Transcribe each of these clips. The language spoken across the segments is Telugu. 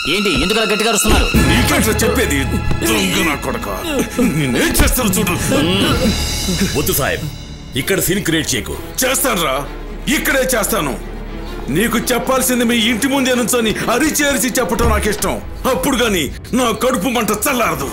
ఏంటి ఎందుకు అలా గట్టిగా అరుస్తున్నారు నీకేంట్రా చెప్పేది దొంగ నా కొడక నేనేం చేస్తాను చూడు వద్దు సాహెబ్ ఇక్కడ సీన్ క్రియేట్ చేయకు చేస్తానురా ఇక్కడే చేస్తాను నీకు చెప్పాల్సింది మీ ఇంటి ముందే నుంచొని అరిచి అరిచి చెప్పటం నాకు ఇష్టం అప్పుడు గాని నా కడుపు మంట చల్లారదు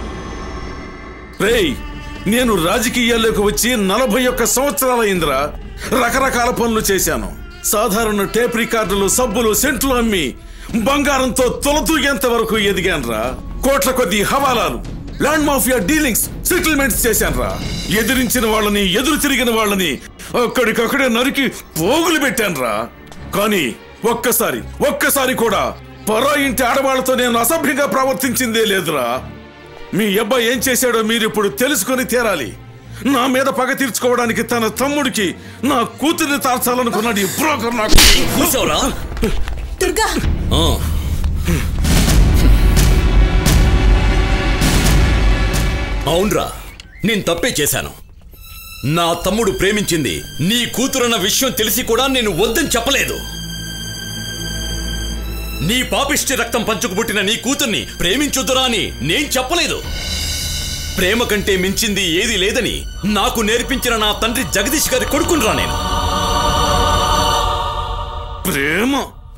రేయ్ నేను రాజకీయాల్లోకి వచ్చి నలభై ఒక్క సంవత్సరాలైందిరా రకరకాల పనులు చేశాను సాధారణ టేప్ రికార్డులు సబ్బులు సెంట్లు అమ్మి బంగారంతో తొలతూగేంత వరకు ఎదిగానురా కోట్ల కొద్ది హవాలాలు ల్యాండ్ మాఫియా డీలింగ్స్ సెటిల్మెంట్స్ చేశానురా ఎదిరించిన వాళ్ళని ఎదురు తిరిగిన వాళ్ళని అక్కడికక్కడే నరికి పోగులు పెట్టానురా కానీ ఒక్కసారి ఒక్కసారి కూడా పరా ఇంటి ఆడవాళ్లతో నేను అసభ్యంగా ప్రవర్తించిందే లేదురా మీ అబ్బాయి ఏం చేశాడో మీరిప్పుడు తెలుసుకొని తీరాలి నా మీద పగ తీర్చుకోవడానికి తన తమ్ముడికి నా కూతుర్ని తార్చాలనుకున్నాడు ఈ బ్రోకర్ నాకు కూర్చోరా దుర్గా ఆ. అవునరా నేను తప్పే చేశాను నా తమ్ముడు ప్రేమించింది నీ కూతురన్న విషయం తెలిసి కూడా నేను వద్దని చెప్పలేదు నీ పాపిష్టి రక్తం పంచుకు పుట్టిన నీ కూతుర్ని ప్రేమించొద్దురా అని నేను చెప్పలేదు ప్రేమ కంటే మించింది ఏది లేదని నాకు నేర్పించిన నా తండ్రి జగదీష్ గారి కొడుకునరా నేను ప్రేమ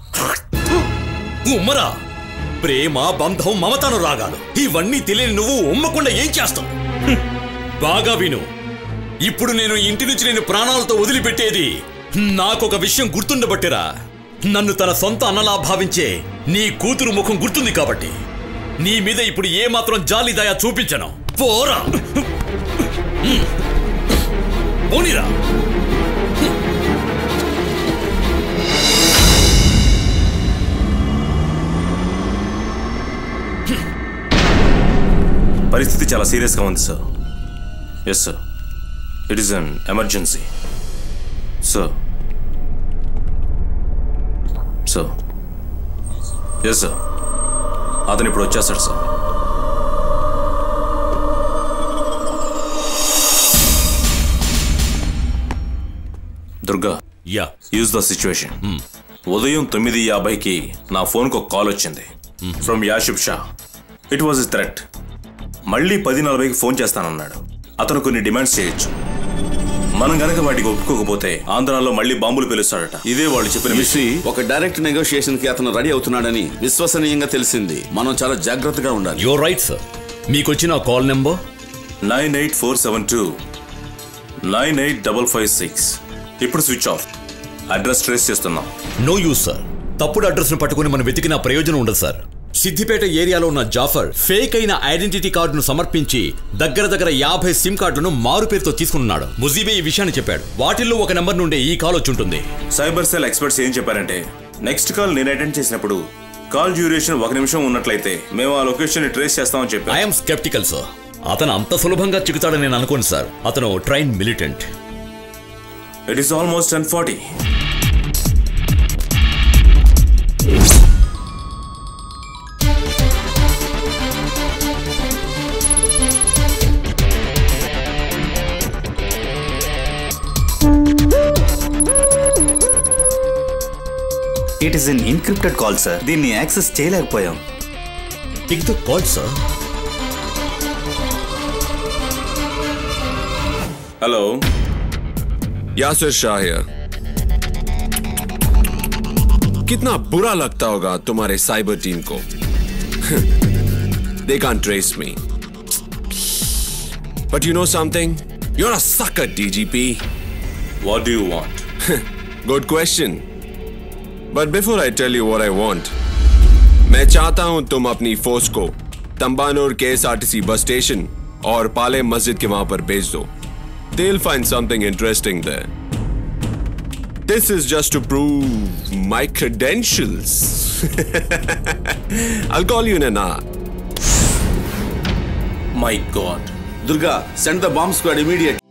ఉమ్మరా ప్రేమ బంధం మమతను రాగాలు ఇవన్నీ తెలియని నువ్వు ఉమ్మకుండా ఏం చేస్తావు హ్మ్. బాగా విను ఇప్పుడు నేను ఇంటి నుంచి నేను ప్రాణాలతో వదిలిపెట్టేది నాకొక విషయం గుర్తుండబట్టిరా నన్ను తన సొంత అన్నలా భావించే నీ కూతురు ముఖం గుర్తుంది కాబట్టి నీ మీద ఇప్పుడు ఏ మాత్రం జాలి దయ చూపించను పోరా హ్మ్. పోనీరా పరిస్థితి చాలా సీరియస్గా ఉంది sir yes sir it is an emergency sir sir yes sir అతను ఇప్పుడు వచ్చేస్తాడు sir Durga yeah use the situation ఉదయం తొమ్మిది యాభైకి నా ఫోన్కి ఒక కాల్ వచ్చింది from Yasir Shah it was his threat మళ్ళీ పది నలభైకి ఫోన్ చేస్తానన్నాడు అతను కొన్ని డిమాండ్స్ చేయొచ్చు మనం గనక వాటికి ఒప్పుకోకపోతే ఆంధ్రాలో మళ్ళీ బాంబులు పిలుస్తాడట ఇదే వాళ్ళు చెప్పిన విషయం ఒక డైరెక్ట్ నెగోషియేషన్ కి అతను రెడీ అవుతున్నాడని విశ్వసనీయంగా తెలిసింది మనం చాలా జాగ్రత్తగా ఉండాలి యువర్ రైట్ సార్ మీకొచ్చిన call number nine eight four seven two nine eight double five six ఇప్పుడు స్విచ్ ఆఫ్ అడ్రస్ ట్రేస్ చేస్తున్నాం నో యూస్ సార్ తప్పుడు అడ్రస్ ను పట్టుకుని మనం వెతికిన ప్రయోజనం ఉండదు సార్ సిద్దిపేట ఏరియాలో ఉన్న జాఫర్ ఫేక్ అయిన ఐడెంటిటీ కార్డును సమర్పించి దగ్గర దగ్గర యాభై సిమ్ కార్డులను మారు పేరుతో తీసుకున్నాడు ముజీబే ఈ విషయాన్ని చెప్పాడు వాటిల్లో ఒక నెంబర్ నుండి ఈ కాల్ వచ్చి ఉంటుంది సైబర్ సెల్ ఎక్స్పర్ట్స్ ఏం చెప్పారంటే నెక్స్ట్ కాల్ నేను అటెండ్ చేసినప్పుడు కాల్ డ్యూరేషన్ ఒక నిమిషం ఉన్నట్లయితే మేము ఆ లొకేషన్ ట్రేస్ చేస్తామని చెప్పారు ఐఎమ్ స్కెప్టికల్ సార్ అతను అంత సులభంగా చిక్కుతాడని నేను అనుకోను సార్ అతను train militant it is almost ten forty it is an encrypted call sir దీన్ని యాక్సెస్ చేయలేకపోయాం pick the call sir hello Yasir Shah here. कितना बुरा लगता होगा तुम्हारे साइबर टीम को they can't trace me but you know something you're a sucker dgp what do you want good question but before i tell you what i want मैं चाहता हूं तुम अपनी फोर्स को तंबानूर के एसआरटीसी बस स्टेशन और पाले मस्जिद के वहां पर भेज दो they'll find something interesting there this is just to prove my credentials i'll call you in an hour my God Durga send the bomb squad immediate